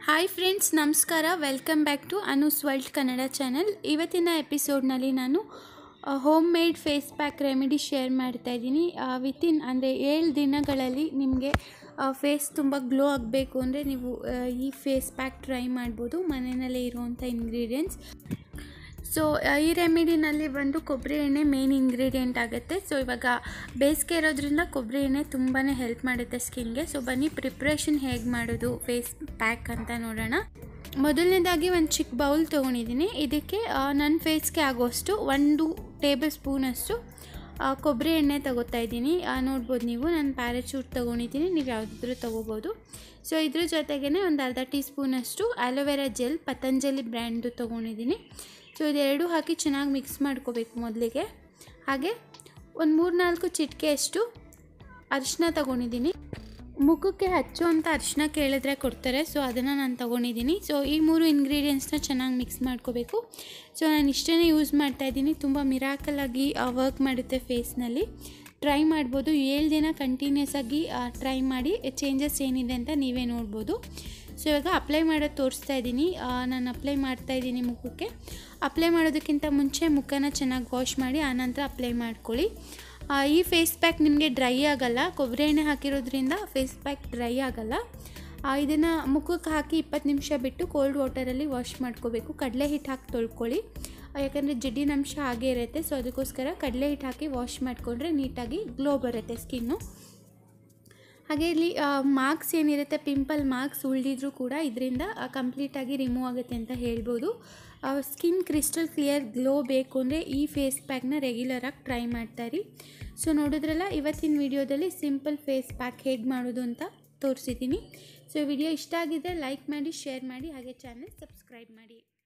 hi friends ನಮಸ್ಕಾರ welcome back to Anu's world Kannada channel ಇವತ್ತಿನ ಎಪಿಸೋಡ್ನಲ್ಲಿ ನಾನು home made face pack remedy share ಮಾಡ್ತಾ ಇದ್ದೀನಿ ವಿತಿನ್ ಅಂದರೆ ಏಳು ದಿನಗಳಲ್ಲಿ ನಿಮಗೆ ಫೇಸ್ ತುಂಬ ಗ್ಲೋ ಆಗಬೇಕು ಅಂದರೆ ನೀವು ಆ, ಈ ಫೇಸ್ ಪ್ಯಾಕ್ ಟ್ರೈ ಮಾಡ್ಬೋದು ಮನೆಯಲ್ಲೇ ಇರುವಂಥ ಇಂಗ್ರೀಡಿಯೆಂಟ್ಸ್ ಸೊ ಈ ರೆಮಿಡಿನಲ್ಲಿ ಬಂದು ಕೊಬ್ಬರಿ ಎಣ್ಣೆ ಮೇನ್ ಇಂಗ್ರೀಡಿಯೆಂಟ್ ಆಗುತ್ತೆ ಸೊ ಇವಾಗ ಬೇಸಿಗೆ ಇರೋದ್ರಿಂದ ಕೊಬ್ಬರಿ ಎಣ್ಣೆ ತುಂಬಾ ಹೆಲ್ಪ್ ಮಾಡುತ್ತೆ ಸ್ಕಿನ್ಗೆ ಸೊ ಬನ್ನಿ ಪ್ರಿಪ್ರೇಷನ್ ಹೇಗೆ ಮಾಡೋದು ಫೇಸ್ ಪ್ಯಾಕ್ ಅಂತ ನೋಡೋಣ ಮೊದಲನೇದಾಗಿ ಒಂದು ಚಿಕ್ಕ ಬೌಲ್ ತೊಗೊಂಡಿದ್ದೀನಿ ಇದಕ್ಕೆ ಆ, ನನ್ನ ಫೇಸ್ಗೆ ಆಗೋಷ್ಟು ಒಂದು ಟೇಬಲ್ ಸ್ಪೂನಷ್ಟು ಆ, ಕೊಬ್ಬರಿ ಎಣ್ಣೆ ತಗೋತಾ ಇದ್ದೀನಿ ಆ, ನೋಡ್ಬೋದು ನೀವು ನಾನು ಪ್ಯಾರಾಚೂಟ್ ತೊಗೊಂಡಿದ್ದೀನಿ ನೀವು ಯಾವುದಾದ್ರೂ ತೊಗೋಬೋದು ಸೊ ಇದ್ರ ಜೊತೆಗೇ ಒಂದು ಅರ್ಧ ಟೀ ಸ್ಪೂನಷ್ಟು ಆಲೋವೆರಾ ಜೆಲ್ ಪತಂಜಲಿ ಬ್ರ್ಯಾಂಡು ತೊಗೊಂಡಿದ್ದೀನಿ ಸೊ ಇದೆರಡು ಹಾಕಿ ಚೆನ್ನಾಗಿ ಮಿಕ್ಸ್ ಮಾಡ್ಕೋಬೇಕು ಮೊದಲಿಗೆ ಹಾಗೆ ಒಂದು ಮೂರು ನಾಲ್ಕು ಚಿಟಿಕೆಯಷ್ಟು ಅರಿಶಿನ ತೊಗೊಂಡಿದ್ದೀನಿ ಮುಖಕ್ಕೆ ಹಚ್ಚುವಂಥ ಅರಿಶಿನ ಕೇಳಿದ್ರೆ ಕೊಡ್ತಾರೆ ಸೊ ಅದನ್ನು ನಾನು ತೊಗೊಂಡಿದ್ದೀನಿ ಸೊ ಈ ಮೂರು ಇಂಗ್ರೀಡಿಯೆಂಟ್ಸ್ನ ಚೆನ್ನಾಗಿ ಮಿಕ್ಸ್ ಮಾಡ್ಕೋಬೇಕು ಸೊ ನಾನು ಇಷ್ಟೇ ಯೂಸ್ ಮಾಡ್ತಾಯಿದ್ದೀನಿ ತುಂಬ ಮಿರಾಕಲಾಗಿ ವರ್ಕ್ ಮಾಡುತ್ತೆ ಫೇಸ್ನಲ್ಲಿ ಟ್ರೈ ಮಾಡ್ಬೋದು ಏಳು ದಿನ ಕಂಟಿನ್ಯೂಸ್ ಆಗಿ ಟ್ರೈ ಮಾಡಿ ಚೇಂಜಸ್ ಏನಿದೆ ಅಂತ ನೀವೇ ನೋಡ್ಬೋದು ಸೊ ಇವಾಗ ಅಪ್ಲೈ ಮಾಡೋದು ತೋರಿಸ್ತಾ ಇದ್ದೀನಿ ನಾನು ಅಪ್ಲೈ ಮಾಡ್ತಾ ಇದ್ದೀನಿ ಮುಖಕ್ಕೆ ಅಪ್ಲೈ ಮಾಡೋದಕ್ಕಿಂತ ಮುಂಚೆ ಮುಖನ ಚೆನ್ನಾಗಿ ವಾಶ್ ಮಾಡಿ ಆನಂತರ ಅಪ್ಲೈ ಮಾಡ್ಕೊಳ್ಳಿ ಆ, ಈ ಫೇಸ್ ಪ್ಯಾಕ್ ನಿಮಗೆ ಡ್ರೈ ಆಗಲ್ಲ ಕೊಬ್ಬರಿ ಎಣ್ಣೆ ಹಾಕಿರೋದ್ರಿಂದ ಫೇಸ್ ಪ್ಯಾಕ್ ಡ್ರೈ ಆಗಲ್ಲ ಇದನ್ನು ಮುಖಕ್ಕೆ ಹಾಕಿ ಇಪ್ಪತ್ತು ನಿಮಿಷ ಬಿಟ್ಟು ಕೋಲ್ಡ್ ವಾಟರಲ್ಲಿ ವಾಶ್ ಮಾಡ್ಕೋಬೇಕು ಕಡಲೆ ಹಿಟ್ಟು ಹಾಕಿ ತೊಳ್ಕೊಳ್ಳಿ ಯಾಕಂದರೆ ಜಡ್ಡಿನಂಶ ಹಾಗೇ ಇರುತ್ತೆ ಸೊ ಅದಕ್ಕೋಸ್ಕರ ಕಡಲೆ ಹಿಟ್ಟು ಹಾಕಿ ವಾಶ್ ಮಾಡಿಕೊಂಡ್ರೆ ನೀಟಾಗಿ ಗ್ಲೋ ಬರುತ್ತೆ ಸ್ಕಿನ್ನು ಹಾಗೆ ಇಲ್ಲಿ ಮಾರ್ಕ್ಸ್ ಏನಿರುತ್ತೆ ಪಿಂಪಲ್ ಮಾರ್ಕ್ಸ್ ಉಳಿದಿದ್ರೂ ಕೂಡ ಇದರಿಂದ ಕಂಪ್ಲೀಟಾಗಿ ರಿಮೂವ್ ಆಗುತ್ತೆ ಅಂತ ಹೇಳ್ಬೋದು ಸ್ಕಿನ್ ಕ್ರಿಸ್ಟಲ್ ಕ್ಲಿಯರ್ ಗ್ಲೋ ಬೇಕು ಅಂದರೆ ಈ ಫೇಸ್ ಪ್ಯಾಕ್ನ ರೆಗ್ಯುಲರಾಗಿ ಟ್ರೈ ಮಾಡ್ತಾಯಿರಿ ಸೊ ನೋಡಿದ್ರಲ್ಲ ಇವತ್ತಿನ ವಿಡಿಯೋದಲ್ಲಿ ಸಿಂಪಲ್ ಫೇಸ್ ಪ್ಯಾಕ್ ಹೇಗೆ ಮಾಡೋದು ಅಂತ ತೋರಿಸಿದ್ದೀನಿ ಸೊ ವಿಡಿಯೋ ಇಷ್ಟ ಆಗಿದ್ದರೆ ಲೈಕ್ ಮಾಡಿ ಶೇರ್ ಮಾಡಿ ಹಾಗೆ ಚಾನಲ್ ಸಬ್ಸ್ಕ್ರೈಬ್ ಮಾಡಿ